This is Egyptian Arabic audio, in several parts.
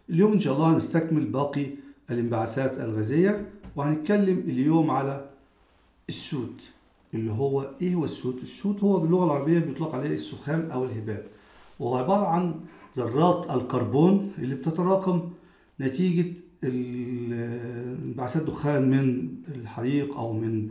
اليوم إن شاء الله هنستكمل باقي الانبعاثات الغازية وهنتكلم اليوم على السود اللي هو إيه هو السود؟ السود هو باللغة العربية بيطلق عليه السخام أو الهباب وهو عبارة عن ذرات الكربون اللي بتتراكم نتيجة انبعاثات دخان من الحريق أو من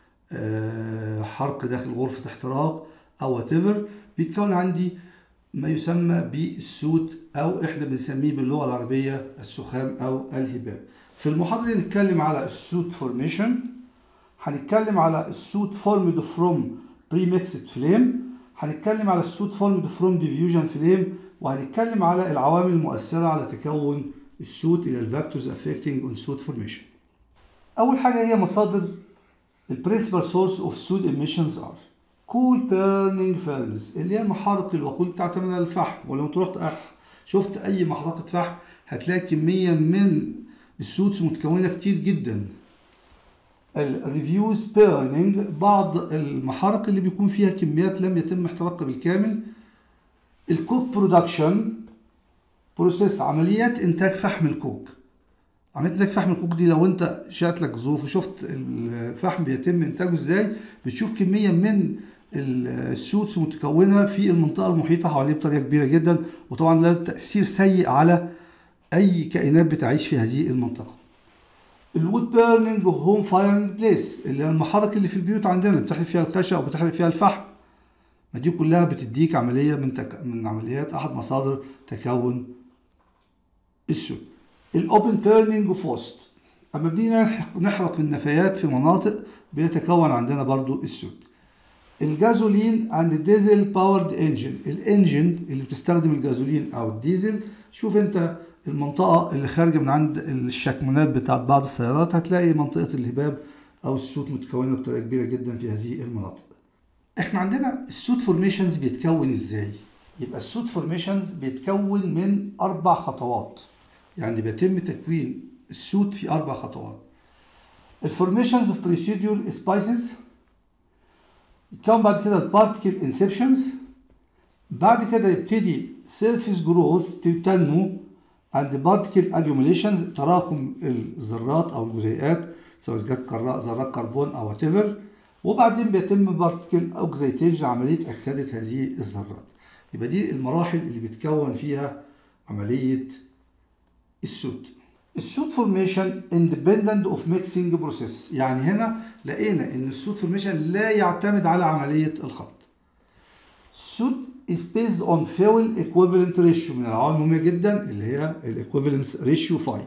حرق داخل غرفة احتراق أو whatever بيتكون عندي ما يسمى بالسود أو إحنا بنسميه باللغة العربية السخام أو الهباب. في المحاضرة دي نتكلم على السود فورميشن هنتكلم على السود فورمد فروم بريميكسد فليم هنتكلم على السود فورمد فروم ديفيوجن فليم وهنتكلم على العوامل المؤثرة على تكون السود إلى الفاكتورز affecting on soot formation. أول حاجة هي مصادر البرنسبال سورس اوف سود emissions ار كول بيرنينج فيرنز اللي هي محارق الوقود بتعتمد على الفحم ولو انت رحت أح شفت اي محرقه فحم هتلاقي كميه من السودز متكونه كتير جدا الريفيوز بيرنينج بعض المحارق اللي بيكون فيها كميات لم يتم احتراقها بالكامل الكوك برودكشن بروسيس عمليات انتاج فحم الكوك عمليه انتاج فحم الكوك دي لو انت شات لك ظروف وشفت الفحم بيتم انتاجه ازاي بتشوف كميه من السوتس متكونه في المنطقه المحيطه حواليه بطريقه كبيره جدا وطبعا له تاثير سيء على اي كائنات بتعيش في هذه المنطقه الوود بيرنينج هوم فايرنج بليس اللي هي المحارق اللي في البيوت عندنا اللي بتحرق فيها الخشب او بتحرق فيها الفحم ما دي كلها بتديك عمليه من تك... من عمليات احد مصادر تكون السود الاوبن بيرنينج فوست اما بدينا نحرق النفايات في مناطق بيتكون عندنا برضو السود الجازولين اند ديزل باورد انجن الانجن اللي بتستخدم الجازولين او الديزل شوف انت المنطقه اللي خارجه من عند الشكمونات بتاعت بعض السيارات هتلاقي منطقه الهباب او السود متكونه بطريقه كبيره جدا في هذه المناطق احنا عندنا السود فورميشنز بيتكون ازاي يبقى السود فورميشنز بيتكون من اربع خطوات يعني بيتم تكوين السود في اربع خطوات الفورميشنز اوف بريسيديور سبايسز يتكون بعد كده البارتيكل انسبشنز بعد كده يبتدي سيرفيس جروث تنمو عند بارتيكل اجيوميليشنز تراكم الذرات او الجزيئات سواء كانت ذرات كربون او وات وبعدين بيتم بارتيكل اوكسيتيج عمليه اكسده هذه الذرات يبقى دي المراحل اللي بتكون فيها عمليه السود السود فورميشن اندبندنت اوف ميكسينج بروسيس يعني هنا لقينا ان السود فورميشن لا يعتمد على عمليه الخلط السود is based on fuel equivalent ratio من العوامل المهمه جدا اللي هي الايكويفالنس ريشيو فاي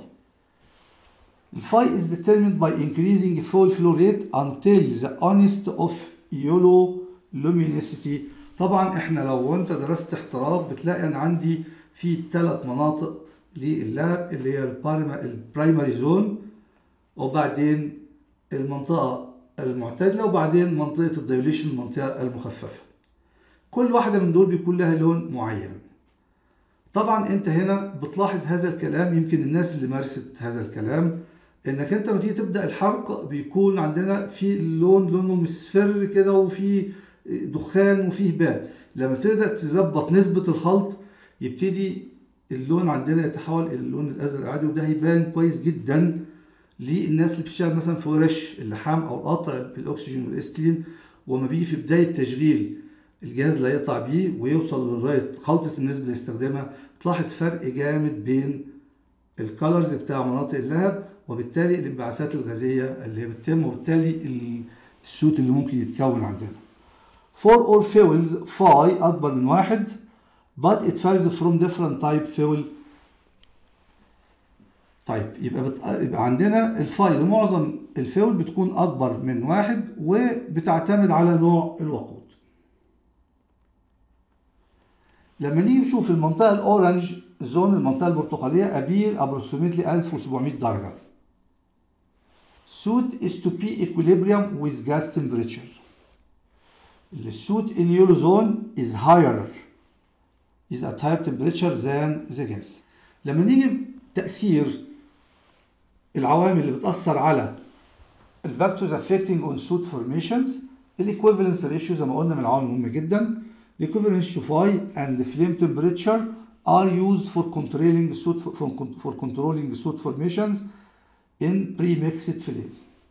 الفاي is determined by increasing fuel flow rate until the honest of yellow luminosity طبعا احنا لو انت درست احتراق بتلاقي ان عندي في ثلاث مناطق لللاب اللي هي البرايمري زون وبعدين المنطقة المعتدلة وبعدين منطقة الدايوليشن المنطقة المخففة كل واحدة من دول بيكون لها لون معين طبعا انت هنا بتلاحظ هذا الكلام يمكن الناس اللي مارست هذا الكلام انك انت لما تيجي تبدا الحرق بيكون عندنا في اللون لونه مصفر كده وفي دخان وفيه هباب لما تبدا تظبط نسبه الخلط يبتدي اللون عندنا يتحول الى اللون الازرق العادي وده هيبان كويس جدا للناس اللي بتشتغل مثلا في ورش اللحام او القطع بالاكسجين والاستيلين وما بيجي في بدايه تشغيل الجهاز لا يقطع بيه ويوصل لغايه خلطه النسبه اللي يستخدمها تلاحظ فرق جامد بين الكالرز بتاع مناطق اللهب وبالتالي الانبعاثات الغازيه اللي هي بتتم وبالتالي السوت اللي ممكن يتكون عندنا. For all fuels phi اكبر من واحد but it varies from different type fuel طيب يبقى, بت... يبقى عندنا الفاي لمعظم الفيول بتكون اكبر من واحد وبتعتمد على نوع الوقود لما نيجي نشوف المنطقة الأورنج زون المنطقة البرتقالية أبير أبروكسيمتلي 1700 درجة. Suit is to be equilibrium with gas temperature. The suit in yellow zone is higher is at higher temperature than the gas. لما نيجي تأثير العوامل اللي بتأثر على الفاكتورز affecting on suit formations الايكويفالنس ريشيو زي ما قلنا من العوامل المهمة جدا الايكويفالنس ريشيو فاي and flame temperature are used for controlling soot for, for controlling soot formations in pre-mixed flame.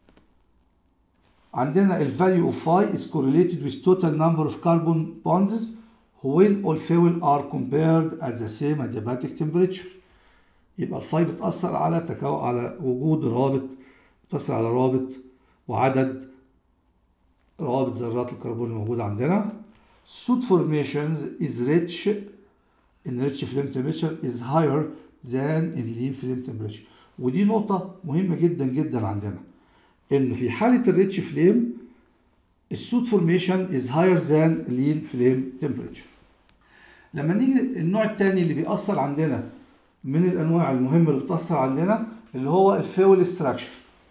عندنا ال value of phi is correlated with total number of carbon bonds when all fuel are compared at the same adiabatic temperature. يبقى الفاي بتأثر على تكو... على وجود رابط بتأثر على رابط وعدد روابط ذرات الكربون الموجودة عندنا. Soot formations is rich in rich flame temperature is higher than in lean flame temperature. ودي نقطة مهمة جدا جدا عندنا. إنه في حالة الريتش فليم السوت فورميشن is higher than lean flame temperature. لما نيجي النوع الثاني اللي بيأثر عندنا من الأنواع المهمة اللي بتأثر عندنا اللي هو الفيول ستراكشر.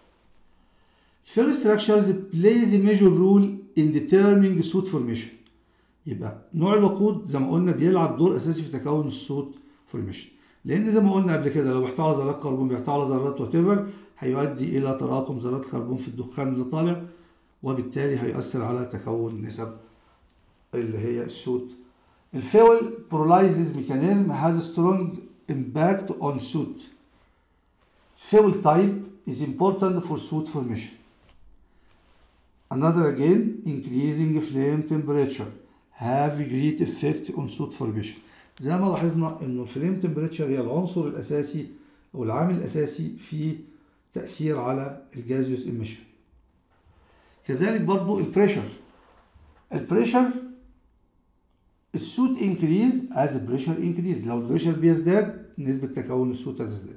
الفيول structures plays a major role in determining soot formation. يبقى نوع الوقود زي ما قلنا بيلعب دور اساسي في تكون الصوت فورميشن لان زي ما قلنا قبل كده لو بيحتوي على ذرات كربون بيحتوي على ذرات وات ايفر هيؤدي الى تراكم ذرات الكربون في الدخان اللي طالع وبالتالي هيؤثر على تكون نسب اللي هي السوت الفيول برولايزز ميكانيزم هاز سترونج امباكت اون سوت fuel type is important for soot formation another again increasing flame temperature have great effect on soot formation زي ما لاحظنا انه الفليم تمبريتشر هي العنصر الاساسي او العامل الاساسي في تاثير على الجازيوس ايميشن كذلك برضو البريشر البريشر السوت انكريز از بريشر انكريز لو البريشر بيزداد نسبه تكون السوت هتزداد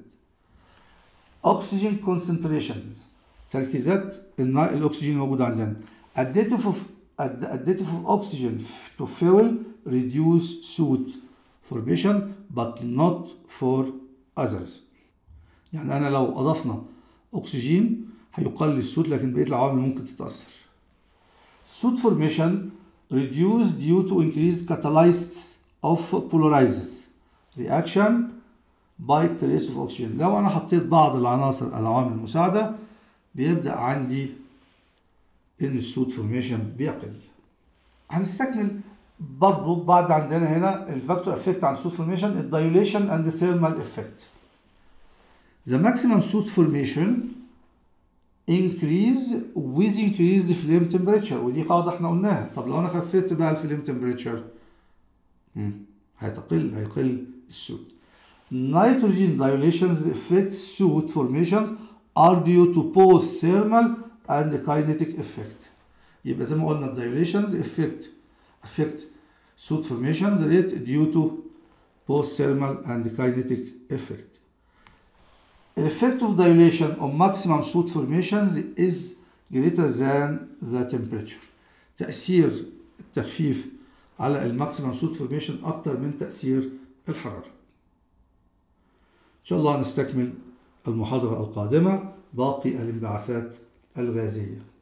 oxygen concentrations تركيزات الاكسجين الموجوده عندنا additive of additive of oxygen to fuel reduce soot formation but not for others يعني انا لو اضفنا اكسجين هيقلل السوت لكن بقيه العوامل ممكن تتاثر soot formation reduce due to increased catalysts of polarizes reaction by trace of oxygen لو انا حطيت بعض العناصر العوامل المساعده بيبدا عندي ان السوت فورميشن بيقل هنستكمل برضو بعد عندنا هنا الفاكتور افكت عن السوت فورميشن الدايوليشن اند ثيرمال افكت The maximum soot formation increase with increased flame temperature ودي قاعدة احنا قلناها طب لو انا خففت بقى الفليم temperature هيتقل هيقل السوت Nitrogen dilations affects soot formations are due to both thermal and kinetic effect يبقى زي ما قلنا dilations affect affect soot formations rate due to both thermal and kinetic effect The effect of dilation on maximum soot formations is greater than the temperature. تأثير التخفيف على الماكسيمم سوت فورميشن أكتر من تأثير الحرارة. إن شاء الله نستكمل المحاضرة القادمة باقي الانبعاثات الغازية.